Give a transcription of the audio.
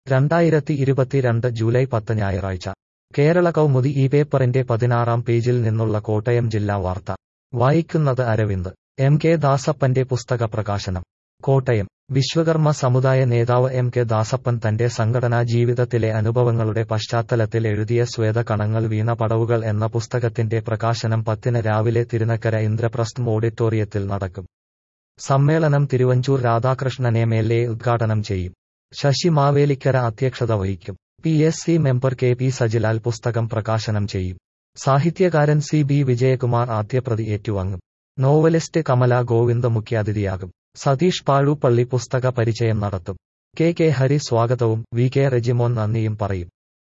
രണ്ടായിരത്തി ഇരുപത്തിരണ്ട് ജൂലൈ പത്ത് ഞായറാഴ്ച കേരള കൗമുദി ഈ പേപ്പറിന്റെ പതിനാറാം പേജിൽ നിന്നുള്ള കോട്ടയം ജില്ലാ വാർത്ത വായിക്കുന്നത് അരവിന്ദ് എം കെ ദാസപ്പന്റെ പുസ്തക പ്രകാശനം കോട്ടയം വിശ്വകർമ്മ സമുദായ നേതാവ് എം കെ ദാസപ്പൻ തന്റെ സംഘടനാ ജീവിതത്തിലെ അനുഭവങ്ങളുടെ പശ്ചാത്തലത്തിൽ എഴുതിയ ശ്വേതകണങ്ങൾ വീണ പടവുകൾ എന്ന പുസ്തകത്തിന്റെ പ്രകാശനം പത്തിന് രാവിലെ തിരുനക്കര ഇന്ദ്രപ്രസ്ഥം ഓഡിറ്റോറിയത്തിൽ നടക്കും സമ്മേളനം Thiruvanchoor Radhakrishnan M L A ഉദ്ഘാടനം ചെയ്യും ശശി മാവേലിക്കര അധ്യക്ഷത വഹിക്കും P S C member K P Sajilal പുസ്തകം പ്രകാശനം ചെയ്യും സാഹിത്യകാരൻ സി ബി വിജയകുമാർ ആദ്യപ്രതി ഏറ്റുവാങ്ങും നോവലിസ്റ്റ് കമല ഗോവിന്ദ് മുഖ്യാതിഥിയാകും സതീഷ് പാഴൂപ്പള്ളി പുസ്തക പരിചയം നടത്തും കെ കെ ഹരി സ്വാഗതവും വി കെ റെജിമോൻ നന്ദിയും പറയും